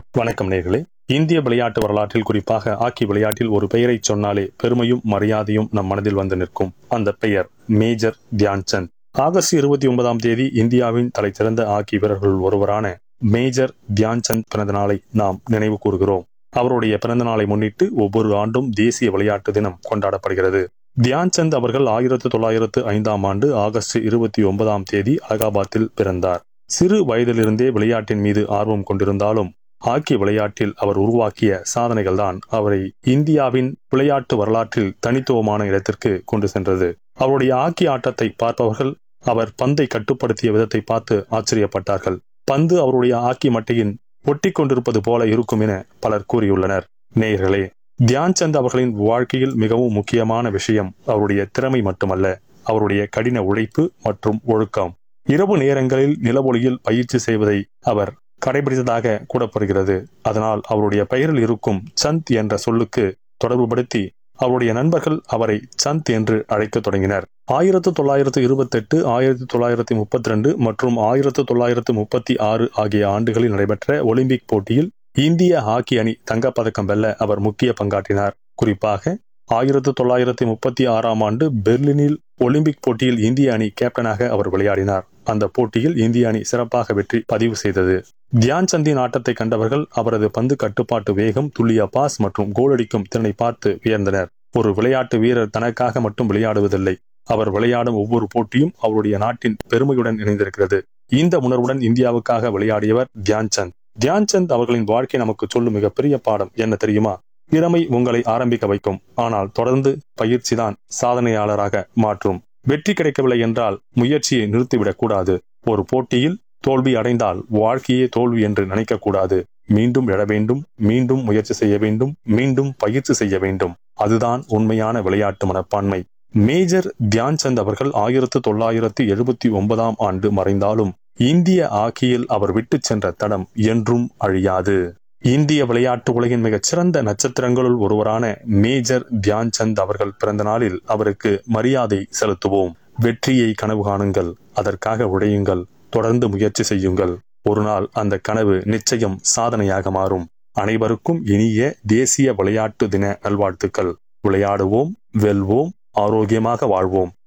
வணக்கம் நேர்களே இந்திய விளையாட்டு வரலாற்றில் குறிப்பாக ஹாக்கி விளையாட்டில் ஒரு பெயரை சொன்னாலே பெருமையும் மரியாதையும் நம் மனதில் வந்து நிற்கும் அந்த பெயர் மேஜர் தியான் சந்த் ஆகஸ்ட் இருபத்தி ஒன்பதாம் தேதி இந்தியாவின் தலைசிறந்த ஹாக்கி வீரர்களுள் ஒருவரான மேஜர் தியான் சந்த் பிறந்த நாளை நாம் நினைவு கூறுகிறோம் அவருடைய பிறந்த நாளை முன்னிட்டு ஒவ்வொரு ஆண்டும் தேசிய விளையாட்டு தினம் கொண்டாடப்படுகிறது தியான் சந்த் அவர்கள் ஆயிரத்து தொள்ளாயிரத்து ஐந்தாம் ஆண்டு ஆகஸ்ட் இருபத்தி ஒன்பதாம் தேதி அலகாபாத்தில் பிறந்தார் சிறு வயதிலிருந்தே விளையாட்டின் மீது ஆர்வம் கொண்டிருந்தாலும் ஹாக்கி விளையாட்டில் அவர் உருவாக்கிய சாதனைகள் தான் அவரை இந்தியாவின் விளையாட்டு வரலாற்றில் தனித்துவமான இடத்திற்கு கொண்டு சென்றது அவருடைய ஹாக்கி ஆட்டத்தை பார்ப்பவர்கள் அவர் பந்தை கட்டுப்படுத்திய விதத்தை பார்த்து ஆச்சரியப்பட்டார்கள் பந்து அவருடைய ஹாக்கி மட்டையின் ஒட்டி கொண்டிருப்பது போல இருக்கும் என பலர் கூறியுள்ளனர் நேயர்களே தியான் சந்த் அவர்களின் வாழ்க்கையில் மிகவும் முக்கியமான விஷயம் அவருடைய திறமை மட்டுமல்ல அவருடைய கடின உழைப்பு மற்றும் ஒழுக்கம் இரவு நேரங்களில் நிலவொளியில் பயிற்சி செய்வதை அவர் கடைபிடித்ததாக கூறப்படுகிறது அதனால் அவருடைய பெயரில் இருக்கும் சந்த் என்ற சொல்லுக்கு தொடர்புபடுத்தி அவருடைய நண்பர்கள் அவரை சந்த் என்று அழைக்கத் தொடங்கினர் ஆயிரத்து தொள்ளாயிரத்து இருபத்தெட்டு ஆயிரத்தி தொள்ளாயிரத்தி முப்பத்தி ரெண்டு மற்றும் ஆயிரத்து தொள்ளாயிரத்து முப்பத்தி ஆறு ஆகிய ஆண்டுகளில் நடைபெற்ற ஒலிம்பிக் போட்டியில் இந்திய ஹாக்கி அணி தங்கப்பதக்கம் வெல்ல அவர் முக்கிய பங்காற்றினார் குறிப்பாக ஆயிரத்து தொள்ளாயிரத்தி முப்பத்தி ஆறாம் ஆண்டு பெர்லினில் ஒலிம்பிக் போட்டியில் இந்திய அணி கேப்டனாக அவர் விளையாடினார் அந்த போட்டியில் இந்திய அணி சிறப்பாக வெற்றி பதிவு செய்தது தியான் சந்தின் ஆட்டத்தை கண்டவர்கள் அவரது பந்து கட்டுப்பாட்டு வேகம் துல்லிய பாஸ் மற்றும் கோலடிக்கும் திறனை பார்த்து வியந்தனர் ஒரு விளையாட்டு வீரர் தனக்காக மட்டும் விளையாடுவதில்லை அவர் விளையாடும் ஒவ்வொரு போட்டியும் அவருடைய நாட்டின் பெருமையுடன் இணைந்திருக்கிறது இந்த உணர்வுடன் இந்தியாவுக்காக விளையாடியவர் தியான் சந்த் தியான் சந்த் அவர்களின் வாழ்க்கை நமக்கு சொல்லும் மிகப்பெரிய பாடம் என்ன தெரியுமா திறமை உங்களை ஆரம்பிக்க வைக்கும் ஆனால் தொடர்ந்து பயிற்சிதான் சாதனையாளராக மாற்றும் வெற்றி கிடைக்கவில்லை என்றால் முயற்சியை நிறுத்திவிடக் கூடாது ஒரு போட்டியில் தோல்வி அடைந்தால் வாழ்க்கையே தோல்வி என்று நினைக்கக்கூடாது மீண்டும் எழ வேண்டும் மீண்டும் முயற்சி செய்ய வேண்டும் மீண்டும் பயிற்சி செய்ய வேண்டும் அதுதான் உண்மையான விளையாட்டு மனப்பான்மை மேஜர் தியான் சந்த் அவர்கள் ஆயிரத்து தொள்ளாயிரத்து எழுபத்தி ஒன்பதாம் ஆண்டு மறைந்தாலும் இந்திய ஆக்கியில் அவர் விட்டு சென்ற தடம் என்றும் அழியாது இந்திய விளையாட்டு உலகின் மிகச் சிறந்த நட்சத்திரங்களுள் ஒருவரான மேஜர் தியான் சந்த் அவர்கள் பிறந்த நாளில் அவருக்கு மரியாதை செலுத்துவோம் வெற்றியை கனவு காணுங்கள் அதற்காக உழையுங்கள் தொடர்ந்து முயற்சி செய்யுங்கள் ஒரு நாள் அந்த கனவு நிச்சயம் சாதனையாக மாறும் அனைவருக்கும் இனிய தேசிய விளையாட்டு தின நல்வாழ்த்துக்கள் விளையாடுவோம் வெல்வோம் ஆரோக்கியமாக வாழ்வோம்